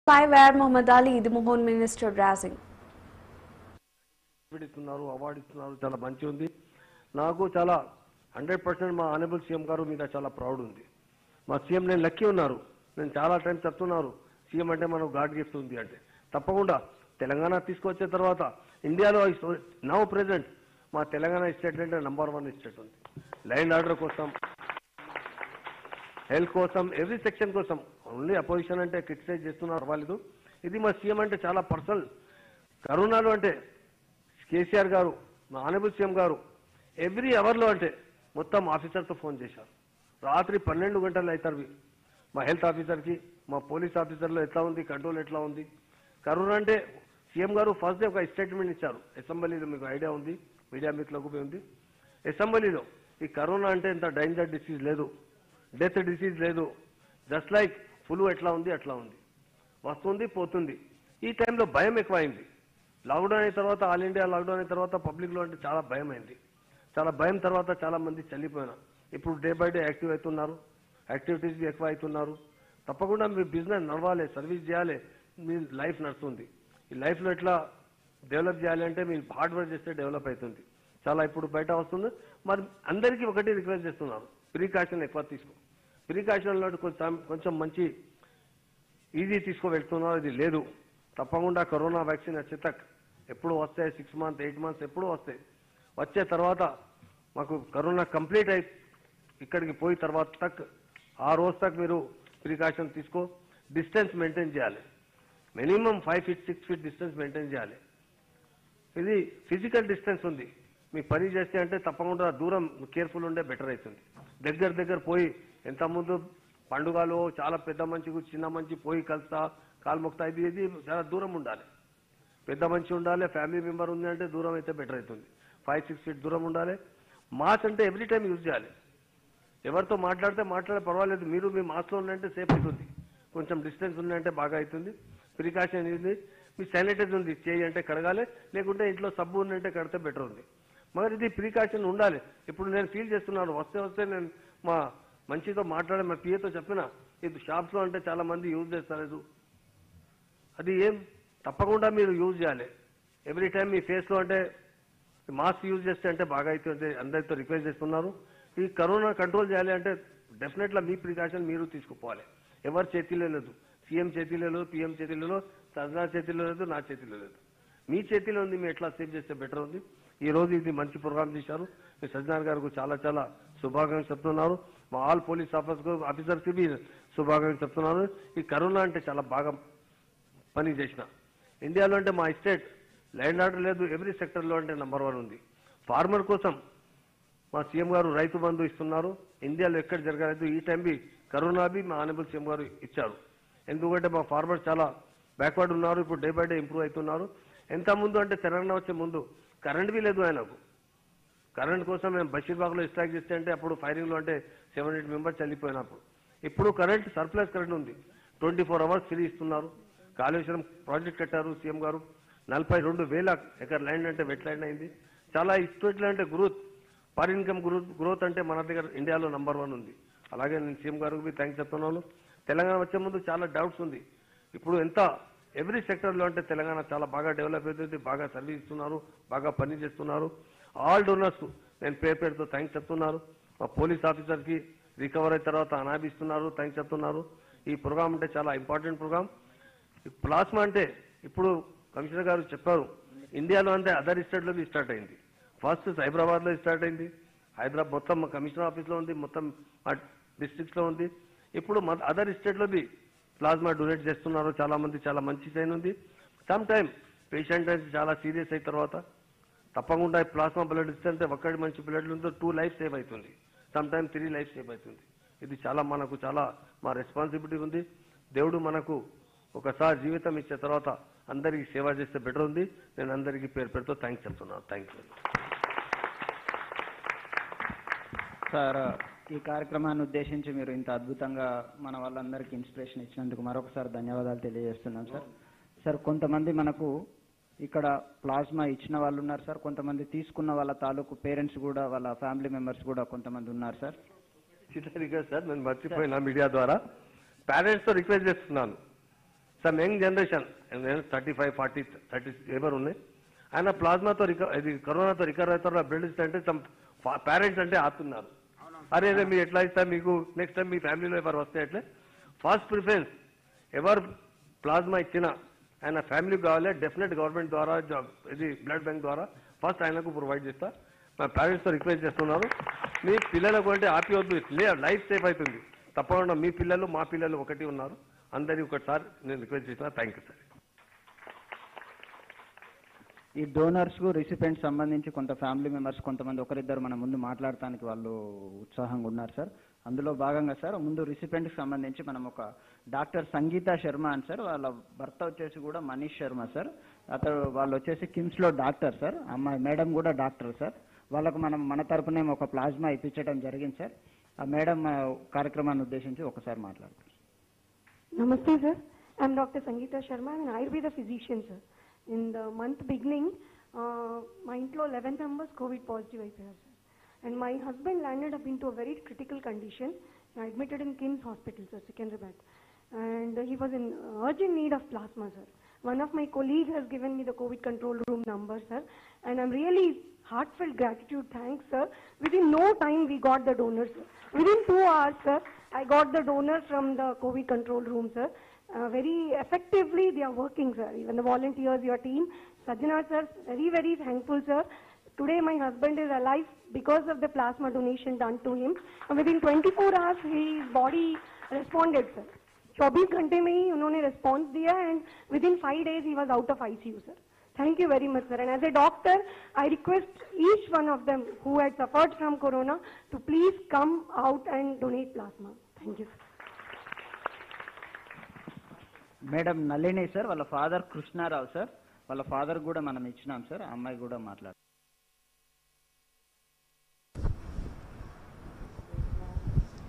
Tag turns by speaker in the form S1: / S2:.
S1: Spyware Muhammad Ali, the Mohon minister, razzing.
S2: Award ఇస్తున్నారు award ఇస్తున్నారు చాలా మంచి ఉంది నాకు చాలా హండ్రెడ్ పర్సెంట్ మా ఆనరబుల్ సీఎం గారు మీద చాలా ప్రౌడ్ ఉంది మా సీఎం నేను లక్కీ ఉన్నారు నేను చాలా టైం చెప్తున్నారు సీఎం అంటే మనకు గాడ్ గిఫ్ట్ ఉంది అంటే తప్పకుండా తెలంగాణ తీసుకొచ్చే తర్వాత ఇండియాలో నవ్ ప్రెసెంట్ మా తెలంగాణ స్టేట్ అంటే నంబర్ వన్ స్టేట్ ఉంది ల్యాండ్ ఆర్డర్ కోసం హెల్త్ కోసం ఎవ్రీ సెక్షన్ కోసం ఓన్లీ అపోజిషన్ అంటే క్రిటిసైజ్ చేస్తున్నారు పర్వాలేదు ఇది మా సీఎం అంటే చాలా పర్సనల్ కరోనాలో అంటే కేసీఆర్ గారు మా ఆనబుల్ సీఎం గారు ఎవ్రీ అవర్లో అంటే మొత్తం ఆఫీసర్తో ఫోన్ చేశారు రాత్రి పన్నెండు గంటలు అవుతారు మా హెల్త్ ఆఫీసర్కి మా పోలీస్ ఆఫీసర్లో ఎట్లా ఉంది కంట్రోల్ ఎట్లా ఉంది కరోనా అంటే సీఎం గారు ఫస్ట్ డే ఒక స్టేట్మెంట్ ఇచ్చారు అసెంబ్లీలో మీకు ఐడియా ఉంది మీడియా మీకు పోయి ఉంది అసెంబ్లీలో ఈ కరోనా అంటే ఇంత డేంజర్ డిసీజ్ లేదు డెత్ డిసీజ్ లేదు జస్ట్ లైక్ ఫ్లూ ఎట్లా ఉంది అట్లా ఉంది వస్తుంది పోతుంది ఈ టైంలో భయం ఎక్కువైంది లాక్డౌన్ అయిన తర్వాత ఆల్ ఇండియా లాక్డౌన్ అయిన తర్వాత పబ్లిక్లో అంటే చాలా భయం అయింది చాలా భయం తర్వాత చాలా మంది చల్లిపోయినారు ఇప్పుడు డే బై డే యాక్టివ్ అవుతున్నారు యాక్టివిటీస్ ఎక్కువ అవుతున్నారు తప్పకుండా మీ బిజినెస్ నడవాలి సర్వీస్ చేయాలి మీ లైఫ్ నడుస్తుంది ఈ లైఫ్లో ఎట్లా డెవలప్ చేయాలి అంటే మీరు హార్డ్ వర్క్ చేస్తే డెవలప్ అవుతుంది చాలా ఇప్పుడు బయట వస్తుంది మరి అందరికీ ఒకటి రిక్వెస్ట్ చేస్తున్నారు ప్రికాషన్ ఎక్కువ తీసుకో ప్రికాషన్లో కొంచెం కొంచెం మంచి ఈజీ తీసుకో వెళ్తున్నారు ఇది లేదు తప్పకుండా కరోనా వ్యాక్సిన్ వచ్చే తక్ ఎప్పుడు వస్తాయి సిక్స్ మంత్ ఎయిట్ మంత్స్ ఎప్పుడు వస్తాయి వచ్చే తర్వాత మాకు కరోనా కంప్లీట్ అయి ఇక్కడికి పోయి తర్వాత తక్ ఆ రోజు తక్ మీరు ప్రికాషన్ తీసుకో డిస్టెన్స్ మెయింటైన్ చేయాలి minimum five feet six feet distance maintain చేయాలి ఇది ఫిజికల్ డిస్టెన్స్ ఉంది మీ పని చేస్తే అంటే తప్పకుండా దూరం కేర్ఫుల్ ఉండే బెటర్ అవుతుంది దగ్గర దగ్గర పోయి ఎంత ముందు పండుగలు చాలా పెద్ద మంచి చిన్న మంచి పోయి కలుస్తా కాలు మొక్తా ఇది ఇది చాలా దూరం ఉండాలి పెద్ద మంచి ఉండాలి ఫ్యామిలీ మెంబర్ ఉంది అంటే దూరం అయితే బెటర్ అవుతుంది ఫైవ్ సిక్స్ ఫీట్ దూరం ఉండాలి మాస్క్ అంటే ఎవ్రీ టైం యూజ్ చేయాలి ఎవరితో మాట్లాడితే మాట్లాడే పర్వాలేదు మీరు మీ మాస్క్లో ఉన్నంటే సేఫ్ అవుతుంది కొంచెం డిస్టెన్స్ ఉన్నంటే బాగా అవుతుంది ప్రికాషన్ ఇది మీ శానిటైజ్ ఉంది చేయి అంటే కడగాలి లేకుంటే ఇంట్లో సబ్బు ఉన్నంటే కడితే బెటర్ ఉంది మరి ఇది ప్రికాషన్ ఉండాలి ఇప్పుడు నేను ఫీల్ చేస్తున్నాను వస్తే వస్తే నేను మా మంచితో మాట్లాడే మా పిఏతో చెప్పిన ఇది షాప్స్లో అంటే చాలా మంది యూజ్ చేస్తలేదు అది ఏం తప్పకుండా మీరు యూజ్ చేయాలి ఎవ్రీ టైం మీ ఫేస్లో అంటే మాస్క్ యూజ్ చేస్తే అంటే బాగా అవుతుంది అందరితో రిక్వెస్ట్ చేస్తున్నారు ఈ కరోనా కంట్రోల్ చేయాలి అంటే డెఫినెట్గా మీ ప్రికాషన్ మీరు తీసుకుపోవాలి ఎవరి చేతిలో లేదు సీఎం చేతిలో లేదు పిఎం చేతిలో లేదు సజ్నా చేతిలో లేదు నా చేతిలో లేదు మీ చేతిలో ఉంది మీరు ఎట్లా సేవ్ చేస్తే బెటర్ ఉంది ఈ రోజు ఇది మంచి ప్రోగ్రామ్ చేశారు మీ సజ్జనార్ గారికి చాలా చాలా శుభాకాంక్షలు చెప్తున్నారు మా ఆల్ పోలీస్ ఆఫీసర్ ఆఫీసర్కి బి శుభాకాంక్షలు చెప్తున్నారు ఈ కరోనా అంటే చాలా బాగా పని చేసిన ఇండియాలో అంటే మా స్టేట్ ల్యాండ్ ఆర్డర్ లేదు ఎవ్రీ సెక్టర్లో అంటే నంబర్ వన్ ఉంది ఫార్మర్ కోసం మా సీఎం గారు రైతు బంధు ఇస్తున్నారు ఇండియాలో ఎక్కడ జరగలేదు ఈ టైం బి కరోనా బి మా ఆనబుల్ సీఎం గారు ఇచ్చారు ఎందుకంటే మా ఫార్మర్ చాలా బ్యాక్వర్డ్ ఉన్నారు ఇప్పుడు డే బై డే ఇంప్రూవ్ అవుతున్నారు ఎంత ముందు అంటే తెలంగాణ వచ్చే ముందు కరెంట్ బి లేదు ఆయనకు కరెంట్ కోసం మేము బషీర్బాగ్లో స్ట్రైక్ చేస్తే అంటే అప్పుడు ఫైరింగ్లో అంటే సెవెన్ ఎయిట్ మెంబర్స్ చనిపోయినప్పుడు ఇప్పుడు కరెంట్ సర్ప్లస్ కరెంట్ ఉంది ట్వంటీ ఫోర్ అవర్స్ ఫ్రీ ఇస్తున్నారు కాళేశ్వరం ప్రాజెక్ట్ కట్టారు సీఎం గారు నలభై రెండు వేల ఎకర్ ల్యాండ్ అంటే వెట్ ల్యాండ్ అయింది చాలా ఇస్టేట్ అంటే growth per income growth growth అంటే మన దగ్గర ఇండియాలో నంబర్ వన్ ఉంది అలాగే నేను సీఎం గారికి థ్యాంక్స్ చెప్తున్నాను తెలంగాణ వచ్చే ముందు చాలా డౌట్స్ ఉంది ఇప్పుడు ఎంత ఎవ్రీ సెక్టర్లో అంటే తెలంగాణ చాలా బాగా డెవలప్ అవుతుంది బాగా సర్వీస్ ఇస్తున్నారు బాగా పని చేస్తున్నారు ఆల్ డోనర్స్ నేను పేరు పేరుతో థ్యాంక్స్ చెప్తున్నారు మా పోలీస్ ఆఫీసర్కి రికవర్ అయిన తర్వాత అనాభిస్తున్నారు థ్యాంక్స్ చెప్తున్నారు ఈ ప్రోగ్రామ్ అంటే చాలా ఇంపార్టెంట్ ప్రోగ్రామ్ ఈ ప్లాస్మా అంటే ఇప్పుడు కమిషనర్ గారు చెప్పారు ఇండియాలో అంటే అదర్ స్టేట్లో బి స్టార్ట్ అయింది ఫస్ట్ హైదరాబాద్ లో స్టార్ట్ అయింది హైదరాబాద్ మొత్తం మా కమిషనర్ ఆఫీస్ లో ఉంది మొత్తం మా డిస్ట్రిక్ట్స్ లో ఉంది ఇప్పుడు అదర్ స్టేట్ లో బి ప్లాస్మా డొనేట్ చేస్తున్నారు చాలా మంది చాలా మంచి సైన్ ఉంది సమ్ టైం పేషెంట్ అయితే చాలా సీరియస్ అయిన తర్వాత తప్పకుండా ప్లాస్మా బ్లడ్ ఇస్తే ఒక్కడి మంచి బ్లడ్ ఉందో టూ లైఫ్ సేవ్ అవుతుంది some time three life save అవుతుంది ఇది చాలా మనకు చాలా మా రెస్పాన్సిబిలిటీ ఉంది దేవుడు మనకు ఒకసారి జీవితం ఇచ్చే తర్వాత అందరికీ సేవ చేస్తే బెటర్ ఉంది నేను అందరికీ పేరు పేరుతో థ్యాంక్స్ చెప్తున్నాను థ్యాంక్ యూ
S3: సార్ ఈ కార్యక్రమాన్ని ఉద్దేశించి మీరు ఇంత అద్భుతంగా మన వాళ్ళందరికీ ఇన్స్పిరేషన్ ఇచ్చినందుకు మరొకసారి ధన్యవాదాలు తెలియజేస్తున్నాం సార్ సార్ కొంతమంది మనకు ఇక్కడ ప్లాస్మా ఇచ్చిన వాళ్ళు ఉన్నారు సార్ కొంతమంది తీసుకున్న వాళ్ళ తాలూకు పేరెంట్స్ కూడా వాళ్ళ ఫ్యామిలీ మెంబర్స్ కూడా కొంతమంది ఉన్నారు సార్
S2: చిన్న రిక్వెస్ట్ సార్ నేను మర్చిపోయినా మీడియా ద్వారా పేరెంట్స్ తో రిక్వెస్ట్ చేస్తున్నాను some young generation thirty five forty thirty ఎవరు ఉన్నాయి ఆయన ప్లాస్మాతో రికవర్ ఇది కరోనాతో రికవర్ అవుతారు బ్లడ్ ఇస్తా అంటే సమ్ పేరెంట్స్ అంటే ఆపుతున్నారు అరే అదే మీరు ఎట్లా ఇస్తా మీకు నెక్స్ట్ టైం మీ ఫ్యామిలీలో ఎవరు వస్తే ఎట్లే ఫస్ట్ ప్రిఫరెన్స్ ఎవరు ప్లాస్మా ఇచ్చినా ఆయన ఫ్యామిలీకి కావాలి డెఫినెట్ గవర్నమెంట్ ద్వారా జాబ్ ఇది బ్లడ్ బ్యాంక్ ద్వారా ఫస్ట్ ఆయనకు ప్రొవైడ్ చేస్తా మా పేరెంట్స్తో రిక్వెస్ట్ చేస్తున్నాను మీ పిల్లలకు అంటే ఆపివద్దు లైఫ్ సేఫ్ అవుతుంది తప్పకుండా మీ పిల్లలు మా పిల్లలు ఒకటి ఉన్నారు అందరినీ ఒకటిసారి నేను రిక్వెస్ట్ చేసిన థ్యాంక్ యూ సార్
S3: ఈ డోనర్స్ కు రిసిపెంట్ సంబంధించి కొంత ఫ్యామిలీ మెంబర్స్ కొంతమంది ఒకరిద్దరు మన ముందు మాట్లాడటానికి వాళ్ళు ఉత్సాహంగా ఉన్నారు సార్ అందులో భాగంగా సార్ ముందు రిసిపెంట్ కి సంబంధించి మనం ఒక డాక్టర్ సంగీత శర్మ అని సార్ వాళ్ళ భర్త వచ్చేసి కూడా మనీష్ శర్మ సార్ అతడు వాళ్ళు వచ్చేసి కిమ్స్ లో డాక్టర్ సార్ అమ్మాయి మేడం కూడా డాక్టర్ సార్ వాళ్ళకు మనం మన తరపునే ఒక ప్లాస్మా ఇప్పించడం జరిగింది సార్ ఆ మేడం ఆ, కార్యక్రమాన్ని ఉద్దేశించి ఒకసారి మాట్లాడతారు
S4: Namaste, sir. I'm Dr. Sangeeta Sharma. I'm an Ayurveda physician, sir. In the month beginning, uh, my ఇంట్లో 11 members COVID positive అయిపోయారు sir. And my husband landed up into a very critical condition, admitted in KIMS Hospital, sir, Secunderabad. And he was in urgent need of plasma, sir. One of my colleagues has given me the COVID control room number, sir. And I'm really heartfelt gratitude, thanks, sir. Within no time, we got the donors, sir. Within two hours, sir, I got the donors from the COVID control room, sir. Uh, very effectively, they are working, sir. Even the volunteers, your team, Sajjana, sir, very, very thankful, sir. Today, my husband is alive because of the plasma donation done to him. And within 24 hours, his body responded, sir. 24 घंटे में ही उन्होंने response दिया and within five days he was out of ICU, sir. Thank you very much, sir. And as a doctor, I request each one of them who had suffered from corona to please come out and donate plasma. Thank you, sir.
S3: Madam Nalini sir వాళ్ళ father Krishnarao sir వాళ్ళ father కూడా మనం ఇచ్చినాం sir ఆ అమ్మాయి కూడా మాట్లాడు